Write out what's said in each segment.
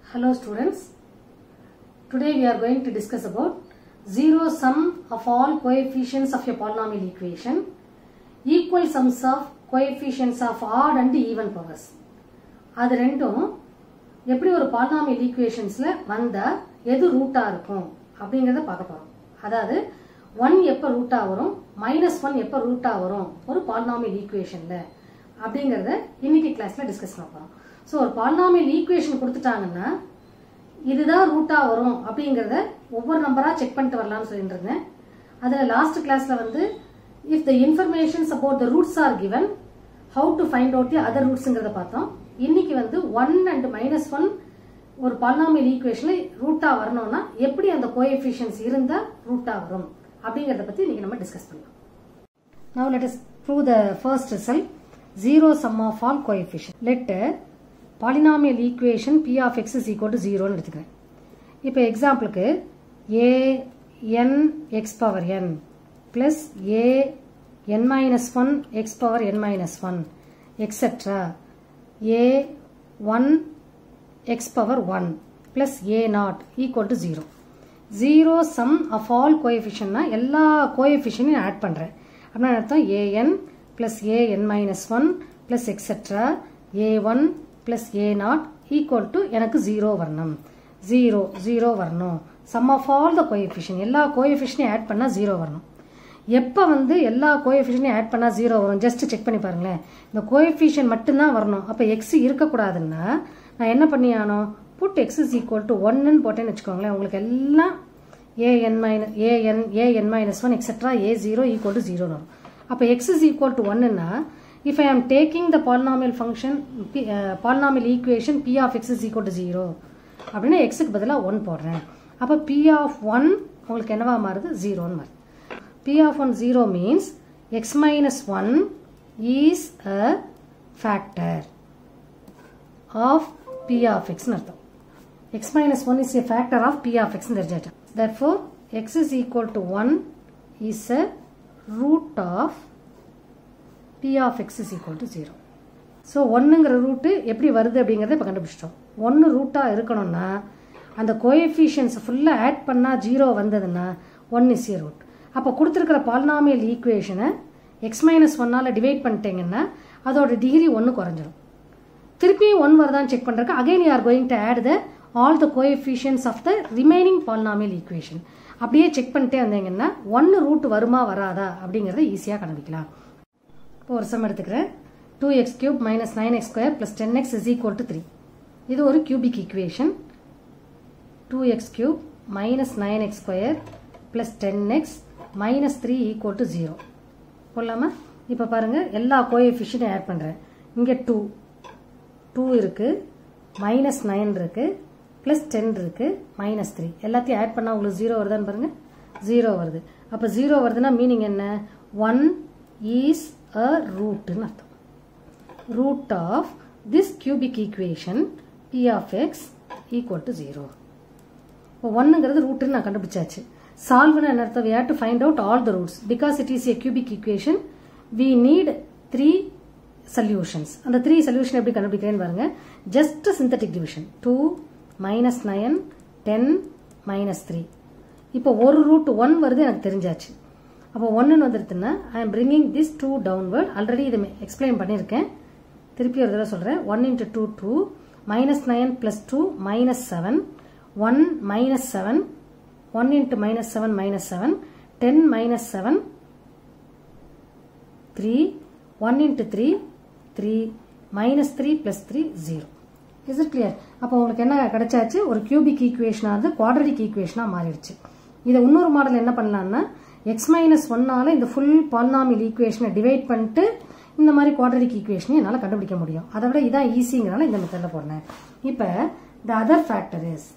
Hello students. Today we are going to discuss about zero sum of all coefficients of a polynomial equation, equal sums of coefficients of odd and even powers. அது ரெண்டும் எப்படி ஒரு polynomial ஈக்குவேஷன்ஸ்ல வந்தா எது ரூட்டா இருக்கும் அப்படிங்கறத பார்க்க போறோம் அதாவது ஒன் எப்ப ரூட்டா வரும் மைனஸ் ஒன் எப்ப ரூட்டா வரும் ஒரு பாலினாமியல் ஈக்குவேஷன்ல அப்படிங்கறத இன்னைக்கு கிளாஸ்ல டிஸ்கஸ் பண்ண போறோம் ஸோ ஒரு பாலினாமியல் ஈக்குவேஷன் கொடுத்துட்டாங்கன்னா இதுதான் ரூட்டா வரும் அப்படிங்கறத ஒவ்வொரு நம்பரா செக் பண்ணிட்டு வரலாம்னு சொல்லிட்டு இருந்தேன் அதுல லாஸ்ட் கிளாஸ்ல வந்து if the informations about the roots are given how to find out the other ரூட்ஸ்ங்கிறத பார்த்தோம் இன்னைக்கு வந்து ஒன் அண்ட் மைனஸ் ஒன் ஒரு பாலினாமியல் ஈக்குவேஷன்ல ரூட்டா வரணும்னா எப்படி அந்த கோஎஃபிஷியன்ஸ் இருந்தா ரூட்டா வரும் அப்படிங்கறத பத்தி இன்னைக்கு நம்ம டிஸ்கஸ் பண்ணலாம் Now let us prove the first result. Zero sum of all coefficient. Let uh, polynomial equation p of x is equal to 0 ன்னு எடுத்துக்கிறேன் இப்போ எக்ஸாம்பிளுக்கு a n x power n plus a n minus 1 x power n minus 1 etc. a 1 x power 1 plus a naught equal to 0. Zero sum of all கோஎஃபிஷியன்ட்னா எல்லா கோஎஃபிஷியனையும் add பண்ணுறேன் அப்படின்னா அர்த்தம் a n plus a n minus one plus etcetera a one plus a naught equal to எனக்கு zero வரணும் zero zero வரணும் sum of all the coefficient எல்லா கோஎஃபிஷனையும் ஆட் பண்ணால் ஜீரோ வரணும் எப்போ வந்து எல்லா கோஎஃபிஷனையும் ஆட் பண்ணால் ஜீரோ வரும் ஜஸ்ட் செக் பண்ணி பாருங்களேன் இந்த கோஎஃபிஷியன் மட்டும்தான் வரணும் அப்போ எக்ஸ் இருக்கக்கூடாதுன்னா நான் என்ன பண்ணியானோ put x is equal to ஒன்னு போட்டேன்னு வச்சுக்கோங்களேன் உங்களுக்கு எல்லாம் a n minus a n a n minus one etcetera a zero equal to zero வரும் அப்போ எக்ஸ் இஸ் ஈக்குவல் டு ஒன்னுன்னா if I am taking the polynomial function polynomial equation P of x is equal to zero அப்படின்னா எக்ஸுக்கு பதிலாக one போடுறேன் அப்போ P of one உங்களுக்கு என்னவா மாறுது ஜீரோன்னு மாறுது P of one zero means x minus one is a factor of P of எக்ஸ்னு அர்த்தம் x minus 1 is a factor of p of x in the result. Therefore, x is equal to 1 is a root of p of x is equal to 0. So ஒன்றுங்கிற root எப்படி வருது அப்படிங்கிறத இப்போ கண்டுபிடிச்சிட்டோம் ஒன்று ரூட்டாக இருக்கணும்னா அந்த கோஎஃபிஷியன்ஸ் ஃபுல்லாக ஆட் பண்ணால் ஜீரோ வந்ததுன்னா ஒன் இஸ் ஏ ரூட் அப்போ கொடுத்துருக்கிற பாலினாமியல் ஈக்குவேஷனை எக்ஸ் மைனஸ் ஒன்னால் டிவைட் பண்ணிட்டீங்கன்னா அதோட டிகிரி ஒன்று குறைஞ்சிரும் திருப்பியும் ஒன் வருதான்னு செக் பண்ணுறதுக்கு again you are going to add the all the coefficients of the remaining polynomial equation அப்படியே செக் பண்ணிட்டே வந்தீங்கன்னா ஒன்று ரூட் வருமா வராதா அப்படிங்கிறத ஈஸியாக கண்டுபிடிக்கலாம் இப்போ ஒரு சம் எடுத்துக்கிறேன் two x cube minus nine x square plus ten x is equal to three இது ஒரு cubic equation two x cube minus nine x square plus ten x minus three equal to zero போடலாமா இப்போ பாருங்கள் எல்லா கோஎஃபிஷியனையும் add பண்ணுறேன் இங்கே two two இருக்குது மைனஸ் நைன் இருக்குது ப்ளஸ் டென் இருக்குது மைனஸ் த்ரீ எல்லாத்தையும் ஆட் பண்ணால் உங்களுக்கு ஜீரோ வருதான்னு பாருங்கள் ஜீரோ வருது அப்போ ஜீரோ வருதுன்னா மீனிங் என்ன ஒன் ஈஸ் அ ரூட்டுன்னு அர்த்தம் root of this cubic equation P of x equal to zero இப்போ ஒன்னுங்கிறது ரூட்டுன்னு நான் கண்டுபிடிச்சாச்சு சால்வ்னு என்ன அர்த்தம் we have to find out all the roots because it is a cubic equation we need three solutions அந்த த்ரீ சொல்யூஷன் எப்படி கண்டுபிடிக்கிறேன்னு பாருங்க just synthetic division two minus nine ten minus three இப்போ ஒரு ரூட் ஒன் வருது எனக்கு தெரிஞ்சாச்சு அப்போ ஒன்றுன்னு வந்துருதுன்னா I am bringing this two downward already இதை எக்ஸ்பிளைன் பண்ணியிருக்கேன் திருப்பி ஒரு தடவை சொல்கிறேன் one into two two minus nine plus two minus seven one minus seven one into minus seven minus seven ten minus seven three one into three three minus three plus three zero is it clear அப்போ உங்களுக்கு என்ன கிடைச்சாச்சு ஒரு cubic ஈக்குவேஷனாக இருந்து quadratic ஈக்குவேஷனாக மாறிடுச்சு இதை இன்னொரு model என்ன பண்ணலாம்னா எக்ஸ் மைனஸ் ஒன்னால இந்த ஃபுல் பாலினாமியல் ஈக்குவேஷனை டிவைட் பண்ணிட்டு இந்த மாதிரி குவாட்ரடிக் ஈக்குவேஷனை என்னால் கண்டுபிடிக்க முடியும் அதை விட இதான் ஈஸிங்கிறனால இந்த மெத்தடில் போடுறேன் இப்போ the other factor is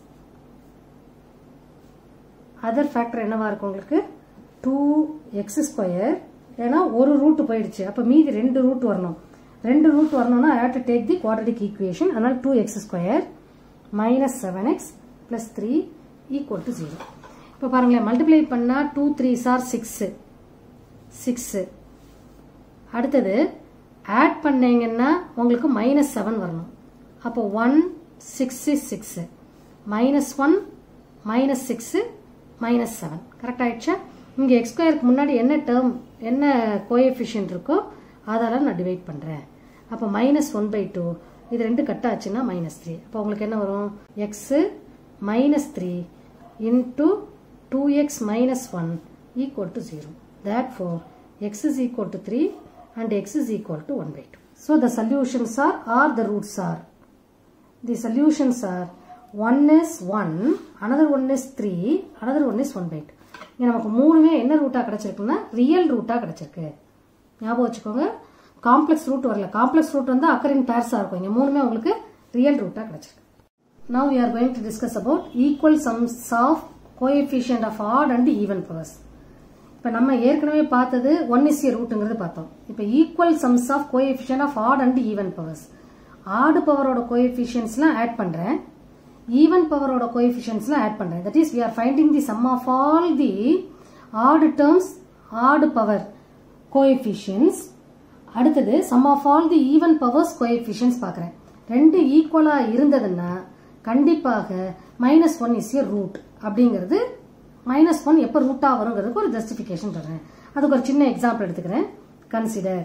other factor என்னவா இருக்கும் உங்களுக்கு டூ எக்ஸ் ஸ்கொயர் ஏன்னா ஒரு ரூட் போயிடுச்சு அப்போ மீதி ரெண்டு ரூட் வரணும் ரெண்டு ரூட் வரணும்னா I to take the quadratic equation அதனால two x square minus seven x plus three equal to zero இப்போ பாருங்களேன் மல்டிப்ளை பண்ணால் two three sir six six அடுத்தது ஆட் பண்ணீங்கன்னா உங்களுக்கு மைனஸ் செவன் வரணும் அப்போ one six six minus one minus six minus seven correct ஆயிடுச்சா இங்கே எக்ஸ் ஸ்கொயருக்கு முன்னாடி என்ன டேர்ம் என்ன கோஎஃபிஷியன்ட் இருக்கோ அதால நான் டிவைட் பண்ணுறேன் அப்போ மைனஸ் ஒன் பை டூ இது ரெண்டு கட் ஆச்சுன்னா மைனஸ் த்ரீ அப்போ உங்களுக்கு என்ன வரும் x minus three into two x minus one equal to zero therefore x is equal to three and x is equal to one by two so the solutions are are the roots are the solutions are one is one another one is three another one is one by two இங்கே நமக்கு மூணுமே என்ன ரூட்டாக கிடச்சிருக்குன்னா real ரூட்டாக கிடச்சிருக்கு ஞாபகம் வச்சுக்கோங்க complex root வரல complex root வந்து occur in பேர்ஸாக இருக்கும் இங்கே மூணுமே உங்களுக்கு ரியல் ரூட்டாக கிடச்சிருக்கு Now we are going to discuss about equal sums of coefficient of odd and even powers. இப்போ நம்ம ஏற்கனவே பார்த்தது ஒன் இஸ் ஏ ரூட்டுங்கிறது பார்த்தோம் இப்போ equal sums of coefficient of odd and even powers odd பவரோட கோஎஃபிஷியன்ஸ்லாம் ஆட் பண்ணுறேன் ஈவன் பவரோட கோஎஃபிஷியன்ஸ்லாம் ஆட் பண்ணுறேன் that is we are finding the sum of all the odd terms odd power coefficients அடுத்தது sum of all the even powers coefficients பார்க்குறேன் ரெண்டு ஈக்குவலாக இருந்ததுன்னா கண்டிப்பாக minus one is a root அப்படிங்கிறது மைனஸ் ஒன் எப்போ ரூட்டாக வருங்கிறதுக்கு ஒரு ஜஸ்டிஃபிகேஷன் தர்றேன் அதுக்கு ஒரு சின்ன எக்ஸாம்பிள் எடுத்துக்கிறேன் consider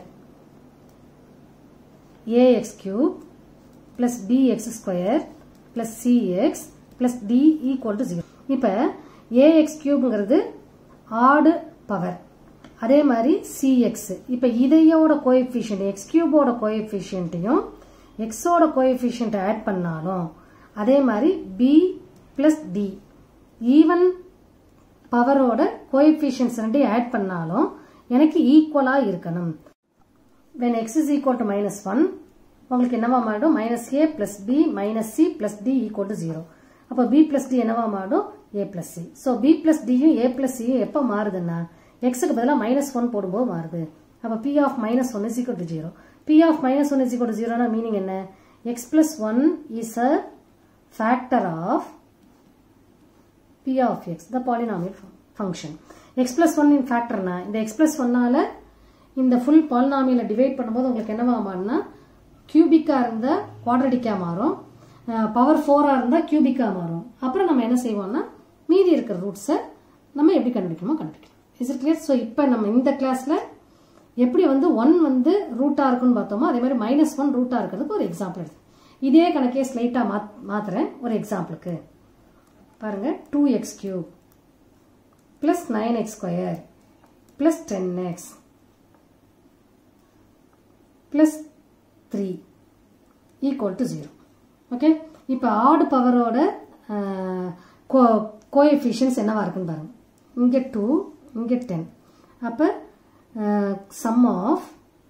a x cube plus b x square plus c x plus d equal to zero இப்போ ஏஎக்ஸ் கியூப்ங்கிறது ஆடு பவர் அதே மாதிரி சிஎக்ஸ் இப்போ இதையோட கோஎஃபிஷியன்ட் எக்ஸ் கியூபோட கோஎஃபிஷியன்ட்டையும் எக்ஸோட கோஎஃபிஷியன்ட் ஆட் பண்ணாலும் அதே மாதிரி பி பிளஸ் டி ஈவன் பவரோட கோஎஃபிஷியன்ஸ் ரெண்டையும் ஆட் பண்ணாலும் எனக்கு ஈக்குவலாக இருக்கணும் when x is equal to minus one உங்களுக்கு என்னவா மாறும் minus a plus b minus c plus d equal to zero அப்போ பி பிளஸ் டி என்னவா மாறும் a plus c so b plus டியும் ஏ பிளஸ் சியும் எப்போ மாறுதுன்னா எக்ஸுக்கு பதிலாக மைனஸ் ஒன் போடும்போது மாறுது அப்போ P of minus one is equal to zero B of minus one is equal to ஜீரோனா மீனிங் என்ன x plus one is a factor of p of x, the polynomial function. x plus 1 in factor na, இந்த x plus 1 நால இந்த full polynomial divide பண்ணும்போது உங்களுக்கு என்னவா மாறும்னா கியூபிக்கா இருந்த குவாட்ரடிக்கா மாறும் பவர் ஃபோரா இருந்தா கியூபிக்கா மாறும் அப்புறம் நம்ம என்ன செய்வோம்னா மீதி இருக்கிற ரூட்ஸை நம்ம எப்படி கண்டுபிடிக்கணுமோ கண்டுபிடிக்கணும் இஸ் இட் கிளியர் ஸோ இப்போ நம்ம இந்த கிளாஸ்ல எப்படி வந்து ஒன் வந்து ரூட்டா இருக்குன்னு பார்த்தோமோ அதே மாதிரி மைனஸ் ஒன் ரூட்டா இருக்கிறதுக்கு ஒரு எக்ஸாம்பிள் எடுத்து இதே கணக்கே ஸ்லைட்டாக மாத் மாத்துறேன் ஒரு எக்ஸாம்பிளுக்கு பாருங்க two x cube plus nine x square plus ten x plus three equal to zero okay இப்போ ஆடு பவரோட கோஎஃபிஷியன்ஸ் என்னவா இருக்குன்னு பாருங்க இங்கே டூ இங்கே டென் அப்போ sum of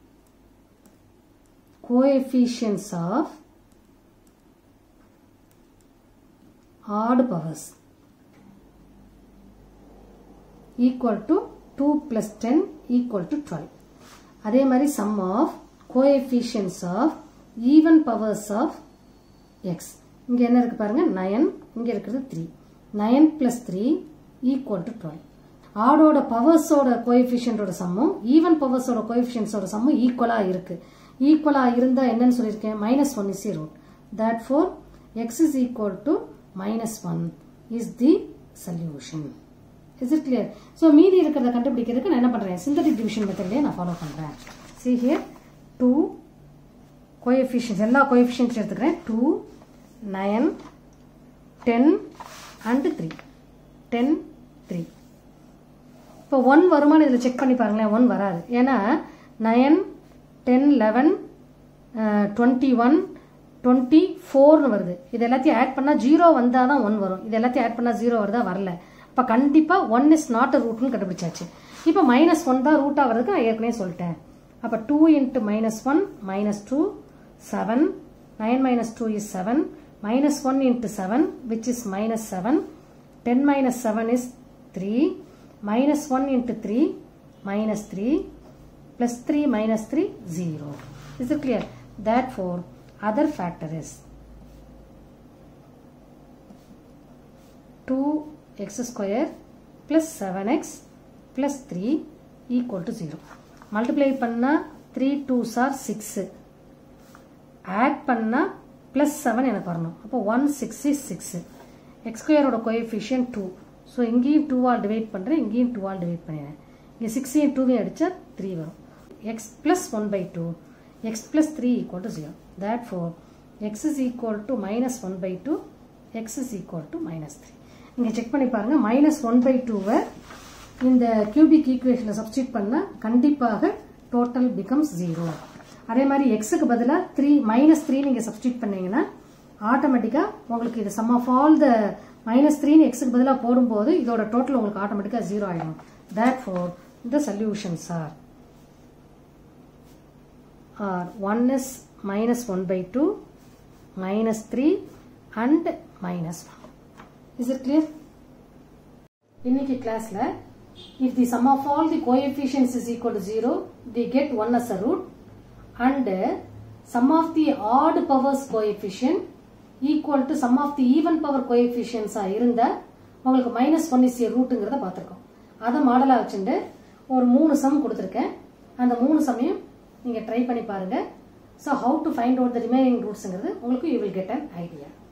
coefficients of odd powers equal to 2 plus 10 equal to 12 அதே மாதிரி sum of coefficients of even powers of x இங்க என்ன இருக்கு பாருங்க 9 இங்க இருக்கிறது 3 9 plus 3 equal to 12 ஆடோட பவர்ஸோட கோஎஃபிஷியன்டோட சம்மும் ஈவன் பவர்ஸோட கோஎஃபிஷியன்ஸோட சம்மும் ஈக்குவலா இருக்கு ஈக்குவலா இருந்தா என்னன்னு சொல்லியிருக்கேன் minus one is root therefore x is equal to minus one is the solution is it clear so மீதி இருக்கிறத கண்டுபிடிக்கிறதுக்கு நான் என்ன பண்றேன் சிந்தட்டிக் டிவிஷன் மெத்தட்லேயே நான் ஃபாலோ பண்றேன் சி ஹியர் டூ கோஎஃபிஷியன்ஸ் எல்லா கோஎஃபிஷியன்ஸ் எடுத்துக்கிறேன் two nine ten and three ten three இப்போ ஒன் வருமானு இதில் செக் பண்ணி பாருங்களேன் ஒன் வராது ஏன்னா nine ten eleven twenty one twenty ஃபோர்னு வருது இது எல்லாத்தையும் ஆட் பண்ணால் ஜீரோ வந்தால் தான் ஒன் வரும் இது எல்லாத்தையும் ஆட் பண்ணால் ஜீரோ வருதா வரல இப்போ கண்டிப்பாக ஒன் இஸ் நாட் அ ரூட்னு கண்டுபிடிச்சாச்சு இப்போ மைனஸ் ஒன் தான் ரூட்டாக வர்றதுக்கு நான் ஏற்கனவே சொல்லிட்டேன் அப்போ two into minus one minus two seven nine minus two is seven minus one into seven which is minus seven ten minus seven is three minus one into three minus three plus 3 minus 3 0 is it clear therefore other factor is 2x square plus 7x plus 3 equal to 0 multiply பண்ணா 3 2s are 6 add பண்ணா plus 7 எனக்கு வரணும் அப்போ 1 6 is 6 x ஸ்கொயரோட coefficient two so இங்கேயும் டூவால் divide பண்ணுறேன் இங்கேயும் டூவால் டிவைட் பண்ணிடுறேன் இங்கே சிக்ஸையும் டூவையும் அடித்தா த்ரீ வரும் x plus one by two x plus three equal to zero therefore x is equal to minus one by two x is equal to minus three நீங்கள் செக் பண்ணி பாருங்கள் மைனஸ் ஒன் பை டூவை இந்த cubic ஈக்குவேஷனை substitute பண்ணால் கண்டிப்பாக total becomes zero அதே மாதிரி எக்ஸுக்கு பதிலாக த்ரீ மைனஸ் த்ரீ நீங்கள் சப்ஸ்டியூட் பண்ணீங்கன்னா ஆட்டோமேட்டிக்காக உங்களுக்கு இது sum of all the minus த்ரீன்னு எக்ஸுக்கு பதிலாக போடும்போது இதோட டோட்டல் உங்களுக்கு ஆட்டோமேட்டிக்காக ஜீரோ ஆகிடும் therefore the solutions are are one is minus one by two minus three and minus one is it clear இன்னைக்கு கிளாஸ்ல if the sum of all the coefficients is equal to 0 we get 1 as a root and sum of the odd powers coefficient equal to sum of the even power coefficients ஆ இருந்தா உங்களுக்கு minus one is ரூட்டுங்கிறத பார்த்துருக்கோம் அதை மாடலாக வச்சுட்டு ஒரு மூணு some கொடுத்துருக்கேன் அந்த மூணு சமையும் நீங்கள் ட்ரை பண்ணி பாருங்க so how to find out the remaining ரூட்ஸுங்கிறது உங்களுக்கு you will get an idea